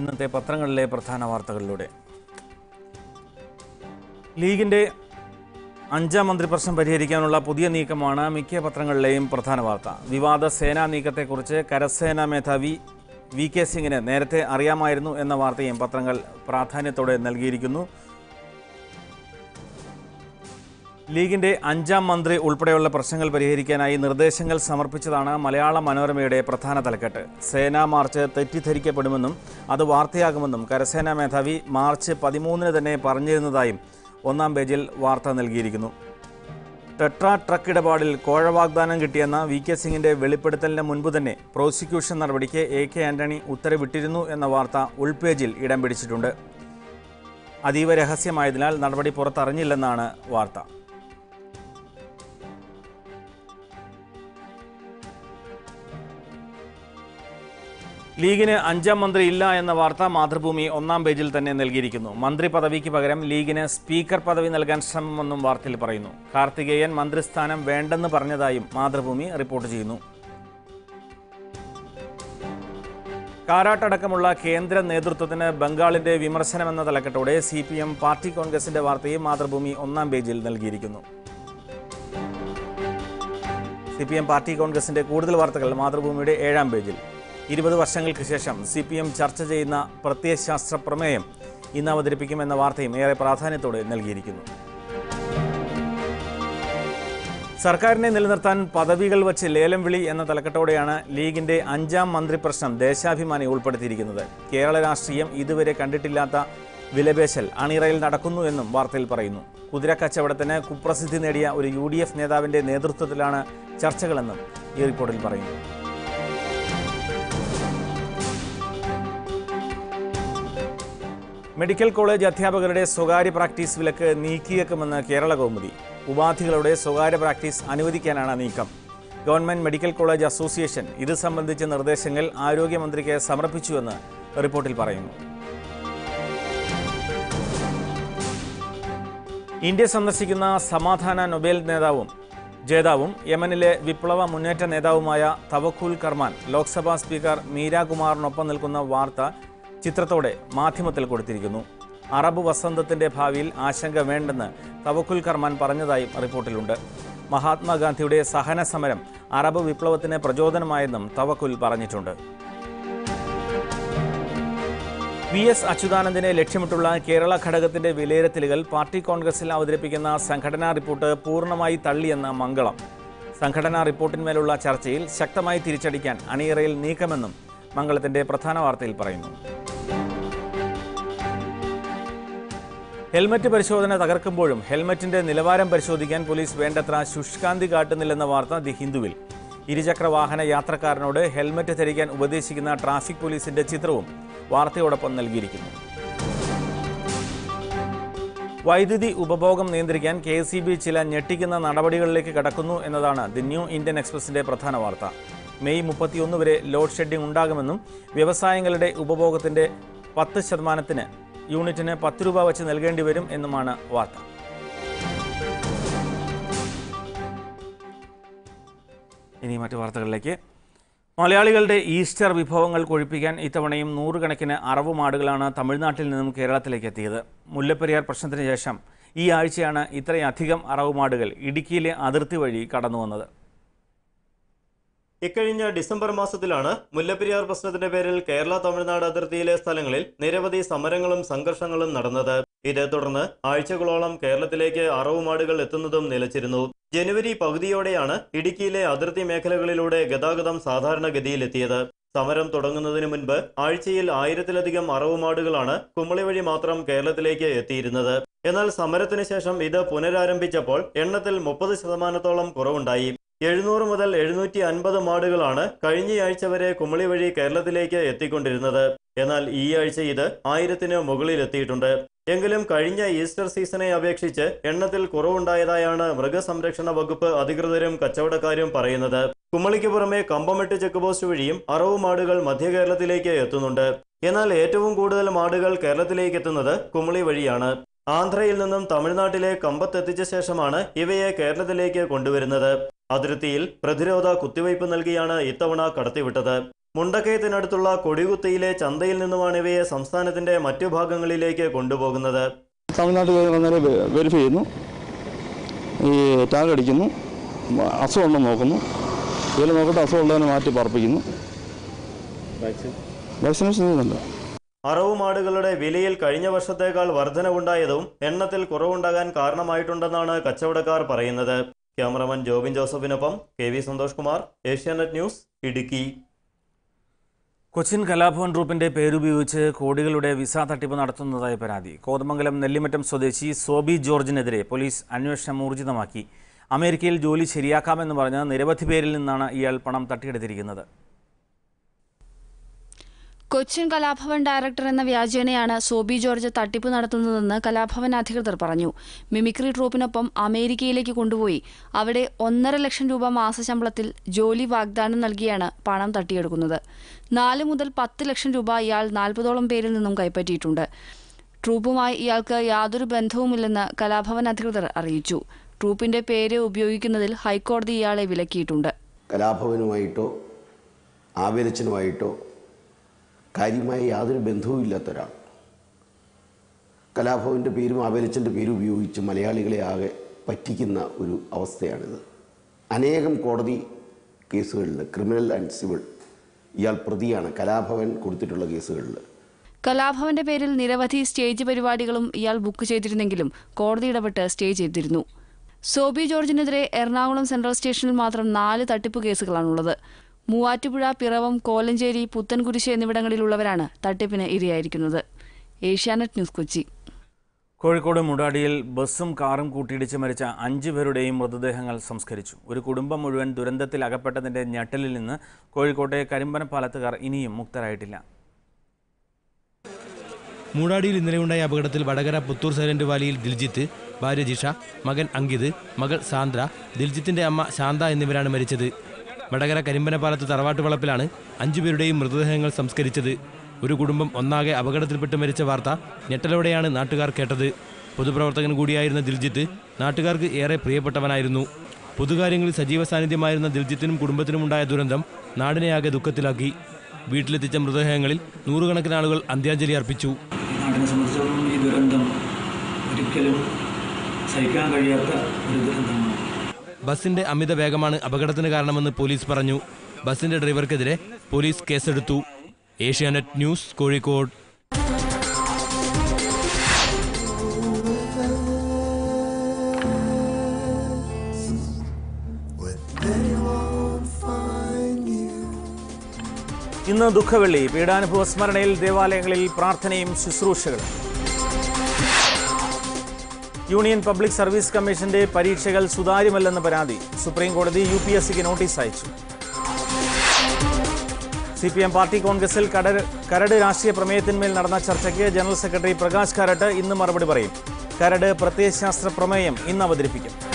ഇന്നത്തെ പത്രങ്ങളിലെ പ്രധാന വാർത്തകളിലൂടെ ലീഗിന്റെ അഞ്ചാം മന്ത്രിപ്രശ്നം പരിഹരിക്കാനുള്ള പുതിയ നീക്കമാണ് മിക്ക പത്രങ്ങളിലെയും പ്രധാന വാർത്ത വിവാദ സേനാ നീക്കത്തെക്കുറിച്ച് കരസേനാ മേധാവി വി കെ സിംഗിന് നേരത്തെ അറിയാമായിരുന്നു എന്ന വാർത്തയും പത്രങ്ങൾ പ്രാധാന്യത്തോടെ നൽകിയിരിക്കുന്നു ലീഗിന്റെ അഞ്ചാം മന്ത്രി ഉൾപ്പെടെയുള്ള പ്രശ്നങ്ങൾ പരിഹരിക്കാനായി നിർദ്ദേശങ്ങൾ സമർപ്പിച്ചതാണ് മലയാള മനോരമയുടെ പ്രധാന തലക്കെട്ട് സേനാ മാർച്ച് തെറ്റിദ്ധരിക്കപ്പെടുമെന്നും അത് വാർത്തയാകുമെന്നും കരസേനാ മേധാവി മാർച്ച് പതിമൂന്നിന് തന്നെ പറഞ്ഞിരുന്നതായും ഒന്നാം പേജിൽ വാർത്ത നൽകിയിരിക്കുന്നു ടെട്ര ട്രക്ക് ഇടപാടിൽ കോഴ വാഗ്ദാനം കിട്ടിയെന്ന വി കെ സിംഗിന്റെ വെളിപ്പെടുത്തലിന് മുൻപ് തന്നെ പ്രോസിക്യൂഷൻ നടപടിക്ക് എ കെ ആന്റണി ഉത്തരവിട്ടിരുന്നു എന്ന വാർത്ത ഉൾപേജിൽ ഇടം പിടിച്ചിട്ടുണ്ട് അതീവ രഹസ്യമായതിനാൽ നടപടി പുറത്തറിഞ്ഞില്ലെന്നാണ് വാർത്ത ലീഗിന് അഞ്ചാം മന്ത്രി ഇല്ല എന്ന വാർത്ത മാതൃഭൂമി ഒന്നാം പേജിൽ തന്നെ നൽകിയിരിക്കുന്നു മന്ത്രി പദവിക്ക് പകരം ലീഗിന് സ്പീക്കർ പദവി നൽകാൻ ശ്രമമെന്നും വാർത്തയിൽ പറയുന്നു കാർത്തികേയൻ മന്ത്രിസ്ഥാനം വേണ്ടെന്ന് പറഞ്ഞതായും മാതൃഭൂമി റിപ്പോർട്ട് ചെയ്യുന്നു കാരാട്ടടക്കമുള്ള കേന്ദ്ര നേതൃത്വത്തിന് ബംഗാളിന്റെ വിമർശനമെന്ന തലക്കെട്ടോടെ സി പി എം പാർട്ടി കോൺഗ്രസിന്റെ വാർത്തയും മാതൃഭൂമി ഒന്നാം പേജിൽ നൽകിയിരിക്കുന്നു സി പി എം പാർട്ടി കോൺഗ്രസിന്റെ കൂടുതൽ വാർത്തകൾ മാതൃഭൂമിയുടെ ഏഴാം പേജിൽ ഇരുപത് വർഷങ്ങൾക്ക് ശേഷം സി പി എം ചർച്ച ചെയ്യുന്ന പ്രത്യയശാസ്ത്ര പ്രമേയം ഇന്ന് അവതരിപ്പിക്കുമെന്ന വാർത്തയും ഏറെ പ്രാധാന്യത്തോടെ നൽകിയിരിക്കുന്നു സർക്കാരിനെ നിലനിർത്താൻ പദവികൾ വച്ച് ലേലം വിളി എന്ന തലക്കെട്ടോടെയാണ് ലീഗിന്റെ അഞ്ചാം മന്ത്രി പ്രശ്നം ദേശാഭിമാനി ഉൾപ്പെടുത്തിയിരിക്കുന്നത് കേരള രാഷ്ട്രീയം ഇതുവരെ കണ്ടിട്ടില്ലാത്ത വിലപേശൽ അണിറയിൽ നടക്കുന്നു എന്നും വാർത്തയിൽ പറയുന്നു കുതിരക്കച്ചവടത്തിന് കുപ്രസിദ്ധി നേടിയ ഒരു യു ഡി എഫ് നേതാവിന്റെ നേതൃത്വത്തിലാണ് ചർച്ചകളെന്നും ഈ റിപ്പോർട്ടിൽ പറയുന്നു മെഡിക്കൽ കോളേജ് അധ്യാപകരുടെ സ്വകാര്യ പ്രാക്ടീസ് വിലക്ക് നീക്കിയേക്കുമെന്ന് കേരള കൗമുദി ഉപാധികളുടെ സ്വകാര്യ പ്രാക്ടീസ് അനുവദിക്കാനാണ് നീക്കം ഗവൺമെന്റ് മെഡിക്കൽ കോളേജ് അസോസിയേഷൻ ഇത് സംബന്ധിച്ച നിർദ്ദേശങ്ങൾ ആരോഗ്യമന്ത്രിക്ക് സമർപ്പിച്ചുവെന്ന് റിപ്പോർട്ടിൽ പറയുന്നു ഇന്ത്യ സന്ദർശിക്കുന്ന സമാധാന നൊബേൽ നേതാവും ജേതാവും യമനിലെ വിപ്ലവ മുന്നേറ്റ നേതാവുമായ തവക്കുൽ കർമാൻ ലോക്സഭാ സ്പീക്കർ മീരാകുമാറിനൊപ്പം നിൽക്കുന്ന വാർത്ത ചിത്രത്തോടെ മാധ്യമത്തിൽ കൊടുത്തിരിക്കുന്നു അറബ് വസന്തത്തിന്റെ ഭാവിയിൽ ആശങ്ക വേണ്ടെന്ന് തവക്കുൽ കർമാൻ പറഞ്ഞതായും റിപ്പോർട്ടിലുണ്ട് മഹാത്മാഗാന്ധിയുടെ സഹന സമരം അറബ് വിപ്ലവത്തിന് പ്രചോദനമായെന്നും തവക്കുൽ പറഞ്ഞിട്ടുണ്ട് വി എസ് അച്യുതാനന്ദനെ ലക്ഷ്യമിട്ടുള്ള കേരള ഘടകത്തിന്റെ വിലയിരുത്തലുകൾ പാർട്ടി കോൺഗ്രസിൽ അവതരിപ്പിക്കുന്ന സംഘടനാ റിപ്പോർട്ട് പൂർണ്ണമായി തള്ളിയെന്ന മംഗളം സംഘടനാ റിപ്പോർട്ടിന്മേലുള്ള ചർച്ചയിൽ ശക്തമായി തിരിച്ചടിക്കാൻ അണിയറയിൽ നീക്കമെന്നും മംഗളത്തിന്റെ പ്രധാന വാർത്തയിൽ പറയുന്നു ഹെൽമറ്റ് പരിശോധന തകർക്കുമ്പോഴും ഹെൽമറ്റിന്റെ നിലവാരം പരിശോധിക്കാൻ പോലീസ് വേണ്ടത്ര ശുഷ്കാന്തി കാട്ടുന്നില്ലെന്ന വാർത്ത ദി ഹിന്ദുവിൽ ഇരുചക്ര വാഹന യാത്രക്കാരനോട് ഹെൽമറ്റ് ധരിക്കാൻ ഉപദേശിക്കുന്ന ട്രാഫിക് പോലീസിന്റെ ചിത്രവും വാർത്തയോടൊപ്പം നൽകിയിരിക്കുന്നു വൈദ്യുതി ഉപഭോഗം നിയന്ത്രിക്കാൻ കെ സി ബി ചില ഞെട്ടിക്കുന്ന നടപടികളിലേക്ക് കടക്കുന്നു എന്നതാണ് ദി ന്യൂ ഇന്ത്യൻ എക്സ്പ്രസിന്റെ പ്രധാന വാർത്ത മെയ് മുപ്പത്തിയൊന്ന് വരെ ലോഡ് ഷെഡിംഗ് ഉണ്ടാകുമെന്നും വ്യവസായങ്ങളുടെ ഉപഭോഗത്തിന്റെ പത്ത് ശതമാനത്തിന് യൂണിറ്റിന് പത്ത് രൂപ വെച്ച് നൽകേണ്ടി വരും എന്നുമാണ് വാർത്ത ഇനി മറ്റു വാർത്തകളിലേക്ക് മലയാളികളുടെ ഈസ്റ്റർ വിഭവങ്ങൾ കൊഴിപ്പിക്കാൻ ഇത്തവണയും നൂറുകണക്കിന് അറവ് മാടുകളാണ് തമിഴ്നാട്ടിൽ നിന്നും കേരളത്തിലേക്ക് എത്തിയത് മുല്ലപ്പെരിയാർ പ്രശ്നത്തിന് ശേഷം ഈ ആഴ്ചയാണ് ഇത്രയധികം അറവ് മാടുകൾ ഇടുക്കിയിലെ അതിർത്തി വഴി കടന്നു വന്നത് ഇക്കഴിഞ്ഞ ഡിസംബർ മാസത്തിലാണ് മുല്ലപ്പെരിയാർ പ്രശ്നത്തിന്റെ പേരിൽ കേരള തമിഴ്നാട് അതിർത്തിയിലെ സ്ഥലങ്ങളിൽ നിരവധി സമരങ്ങളും സംഘർഷങ്ങളും നടന്നത് ഇതേ തുടർന്ന് ആഴ്ചകളോളം കേരളത്തിലേക്ക് അറവുമാടുകൾ എത്തുന്നതും നിലച്ചിരുന്നു ജനുവരി പകുതിയോടെയാണ് ഇടുക്കിയിലെ അതിർത്തി മേഖലകളിലൂടെ ഗതാഗതം സാധാരണഗതിയിലെത്തിയത് സമരം തുടങ്ങുന്നതിന് മുൻപ് ആഴ്ചയിൽ ആയിരത്തിലധികം അറവുമാടുകളാണ് കുമളി വഴി മാത്രം കേരളത്തിലേക്ക് എത്തിയിരുന്നത് എന്നാൽ സമരത്തിന് ശേഷം ഇത് പുനരാരംഭിച്ചപ്പോൾ എണ്ണത്തിൽ മുപ്പത് ശതമാനത്തോളം കുറവുണ്ടായി എഴുന്നൂറ് മുതൽ എഴുന്നൂറ്റി അൻപത് മാടുകളാണ് കഴിഞ്ഞയാഴ്ച വരെ കുമളി വഴി കേരളത്തിലേക്ക് എത്തിക്കൊണ്ടിരുന്നത് എന്നാൽ ഈ ആഴ്ച ഇത് ആയിരത്തിന് മുകളിൽ എത്തിയിട്ടുണ്ട് എങ്കിലും കഴിഞ്ഞ ഈസ്റ്റർ സീസണെ അപേക്ഷിച്ച് എണ്ണത്തിൽ കുറവുണ്ടായതായാണ് മൃഗസംരക്ഷണ വകുപ്പ് അധികൃതരും കച്ചവടക്കാരും പറയുന്നത് കുമളിക്ക് പുറമെ കമ്പമെട്ട് ചെക്ക് പോസ്റ്റ് വഴിയും അറവ് മാടുകൾ മധ്യ കേരളത്തിലേക്ക് എത്തുന്നുണ്ട് എന്നാൽ ഏറ്റവും കൂടുതൽ മാടുകൾ കേരളത്തിലേക്ക് എത്തുന്നത് കുമളി വഴിയാണ് ആന്ധ്രയിൽ നിന്നും തമിഴ്നാട്ടിലെ കമ്പത്തെത്തിച്ച ശേഷമാണ് ഇവയെ കേരളത്തിലേക്ക് കൊണ്ടുവരുന്നത് അതിർത്തിയിൽ പ്രതിരോധ കുത്തിവയ്പ് നൽകിയാണ് ഇത്തവണ കടത്തിവിട്ടത് മുണ്ടക്കയത്തിനടുത്തുള്ള കൊടികുത്തിയിലെ ചന്തയിൽ നിന്നുമാണ് ഇവയെ സംസ്ഥാനത്തിന്റെ മറ്റു ഭാഗങ്ങളിലേക്ക് കൊണ്ടുപോകുന്നത് തമിഴ്നാട്ടിൽ വന്നാൽ വെരിഫൈ ചെയ്യുന്നു ഈ ടാഗ് അടിക്കുന്നു അസുഖം ഉണ്ടോ നോക്കുന്നു ഇതിൽ നോക്കിയിട്ട് അസുഖം ഉള്ളതിനെ മാറ്റി പാർപ്പിക്കുന്നു വാക്സിനേഷൻ ചെയ്യുന്നുണ്ട് അറവുമാടുകളുടെ വിലയിൽ കഴിഞ്ഞ വർഷത്തേക്കാൾ വർധനവുണ്ടായതും എണ്ണത്തിൽ കുറവുണ്ടാകാൻ കാരണമായിട്ടുണ്ടെന്നാണ് കച്ചവടക്കാർ പറയുന്നത് ക്യാമറമാൻ ജോബിൻ ജോസഫിനൊപ്പം K V Santhosh Kumar Asianet news Idukki Cochin Kalabhavan ഗ്രൂപ്പിന്റെ പേരുപയോഗിച്ച് കോടികളുടെ വിസ തട്ടിപ്പ് നടത്തുന്നതായി പരാതി കോതമംഗലം നെല്ലിമറ്റം സ്വദേശി സോബി ജോർജിനെതിരെ പോലീസ് അന്വേഷണം ഊർജിതമാക്കി അമേരിക്കയിൽ ജോലി ശരിയാക്കാമെന്ന് പറഞ്ഞ് നിരവധി പേരിൽ നിന്നാണ് ഇയാൾ പണം തട്ടിയെടുത്തിരിക്കുന്നത് കൊച്ചിൻ കലാഭവൻ ഡയറക്ടർ എന്ന വ്യാജേനയാണ് സോബി ജോർജ് തട്ടിപ്പ് നടത്തുന്നതെന്ന് കലാഭവൻ അധികൃതർ പറഞ്ഞു മിമിക്രി ട്രൂപ്പിനൊപ്പം അമേരിക്കയിലേക്ക് കൊണ്ടുപോയി അവിടെ ഒന്നര ലക്ഷം രൂപ മാസശമ്പളത്തിൽ ജോലി വാഗ്ദാനം നൽകിയാണ് പണം തട്ടിയെടുക്കുന്നത് നാല് മുതൽ പത്ത് ലക്ഷം രൂപ ഇയാൾ നാൽപ്പതോളം പേരിൽ നിന്നും കൈപ്പറ്റിയിട്ടുണ്ട് ട്രൂപ്പുമായി ഇയാൾക്ക് യാതൊരു ബന്ധവുമില്ലെന്ന് കലാഭവൻ അധികൃതർ അറിയിച്ചു ട്രൂപ്പിന്റെ പേര് ഉപയോഗിക്കുന്നതിൽ ഹൈക്കോടതി ഇയാളെ വിലക്കിയിട്ടുണ്ട് കലാഭവനുമായിട്ടോ ആവേലച്ചനുമായിട്ടോ കാര്യമായി യാതൊരു ബന്ധവുമില്ലാത്ത ഒരാൾ കലാഭവൻ്റെ പേരും ആവേലച്ചൻ്റെ പേരും ഉപയോഗിച്ച് മലയാളികളെ ആകെ പറ്റിക്കുന്ന ഒരു അവസ്ഥയാണിത് അനേകം കോടതി കേസുകളിൽ ക്രിമിനൽ ആൻഡ് സിവിൽ ഇയാൾ പ്രതിയാണ് കലാഭവൻ കൊടുത്തിട്ടുള്ള കേസുകളിൽ കലാഭവന്റെ പേരിൽ നിരവധി സ്റ്റേജ് പരിപാടികളും ഇയാൾ ബുക്ക് ചെയ്തിരുന്നെങ്കിലും കോടതി ഇടപെട്ട് സ്റ്റേ ചെയ്തിരുന്നു സോബി ജോർജിനെതിരെ എറണാകുളം സെൻട്രൽ സ്റ്റേഷനിൽ മാത്രം നാല് തട്ടിപ്പ് കേസുകളാണുള്ളത് മൂവാറ്റുപുഴ പിറവം കോലഞ്ചേരി പുത്തൻകുരിശ് എന്നിവിടങ്ങളിലുള്ളവരാണ് തട്ടിപ്പിന് ഇരയായിരിക്കുന്നത് ഏഷ്യാനെറ്റ് ന്യൂസ് കൊച്ചി കോഴിക്കോട് മുടാടിയിൽ ബസ്സും കാറും കൂട്ടിയിടിച്ച് മരിച്ച അഞ്ചു പേരുടെയും മൃതദേഹങ്ങൾ സംസ്കരിച്ചു ഒരു കുടുംബം മുഴുവൻ ദുരന്തത്തിൽ അകപ്പെട്ടതിന്റെ ഞെട്ടലിൽ നിന്ന് കോഴിക്കോട്ടെ കരിമ്പനപ്പാലത്തുകാർ ഇനിയും മുക്തരായിട്ടില്ല മൂടാടിയിൽ ഇന്നലെയുണ്ടായ അപകടത്തിൽ വടകര പുത്തൂർ സൈലന്റ് വാലിയിൽ ദിൽജിത്ത് ഭാര്യ ജിഷ മകൻ അങ്കിത് മകൾ സാന്ദ്ര ദിൽജിത്തിന്റെ അമ്മ ശാന്ത എന്നിവരാണ് മരിച്ചത് വടകര കരിമ്പനപ്പാലത്ത് തറവാട്ട് വളപ്പിലാണ് അഞ്ചുപേരുടെയും മൃതദേഹങ്ങൾ സംസ്കരിച്ചത് ഒരു കുടുംബം ഒന്നാകെ അപകടത്തിൽപ്പെട്ട് മരിച്ച വാർത്ത ഞെട്ടലോടെയാണ് നാട്ടുകാർ കേട്ടത് പൊതുപ്രവർത്തകൻ കൂടിയായിരുന്ന ദിൽജിത്ത് നാട്ടുകാർക്ക് ഏറെ പ്രിയപ്പെട്ടവനായിരുന്നു പൊതുകാര്യങ്ങളിൽ സജീവ സാന്നിധ്യമായിരുന്ന ദിൽജിത്തിനും കുടുംബത്തിനും ഉണ്ടായ ദുരന്തം നാടിനെയാകെ ദുഃഖത്തിലാക്കി വീട്ടിലെത്തിച്ച മൃതദേഹങ്ങളിൽ നൂറുകണക്കിന് ആളുകൾ അന്ത്യാഞ്ജലി അർപ്പിച്ചു നാടിനെ സംബന്ധിച്ചിടത്തോളം ഈ ദുരന്തം ഒരിക്കലും സഹിക്കാൻ കഴിയാത്ത ഒരു ദുരന്തമാണ് ബസിന്റെ അമിത വേഗമാണ് അപകടത്തിന് കാരണമെന്ന് പോലീസ് പറഞ്ഞു ബസിന്റെ ഡ്രൈവർക്കെതിരെ പോലീസ് കേസെടുത്തു ഏഷ്യാനെറ്റ് ന്യൂസ് കോഴിക്കോട് ഇന്ന് ദുഃഖവെള്ളി പീഡാനുഭവ സ്മരണയിൽ ദേവാലയങ്ങളിൽ പ്രാർത്ഥനയും ശുശ്രൂഷകളും യൂണിയൻ പബ്ലിക് സർവീസ് കമ്മീഷന്റെ പരീക്ഷകൾ സുതാര്യമല്ലെന്ന് പരാതി സുപ്രീം കോടതി യു പി എസ് സിക്ക് നോട്ടീസ് അയച്ചു സി പി എം പാർട്ടി കോൺഗ്രസിൽ കരട് കരട് രാഷ്ട്രീയ പ്രമേയത്തിന്മേൽ നടന്ന ചർച്ചയ്ക്ക് ജനറൽ സെക്രട്ടറി പ്രകാശ് കാരട്ട് ഇന്ന് മറുപടി പറയും കരട് പ്രത്യയശാസ്ത്ര പ്രമേയം ഇന്ന് അവതരിപ്പിക്കും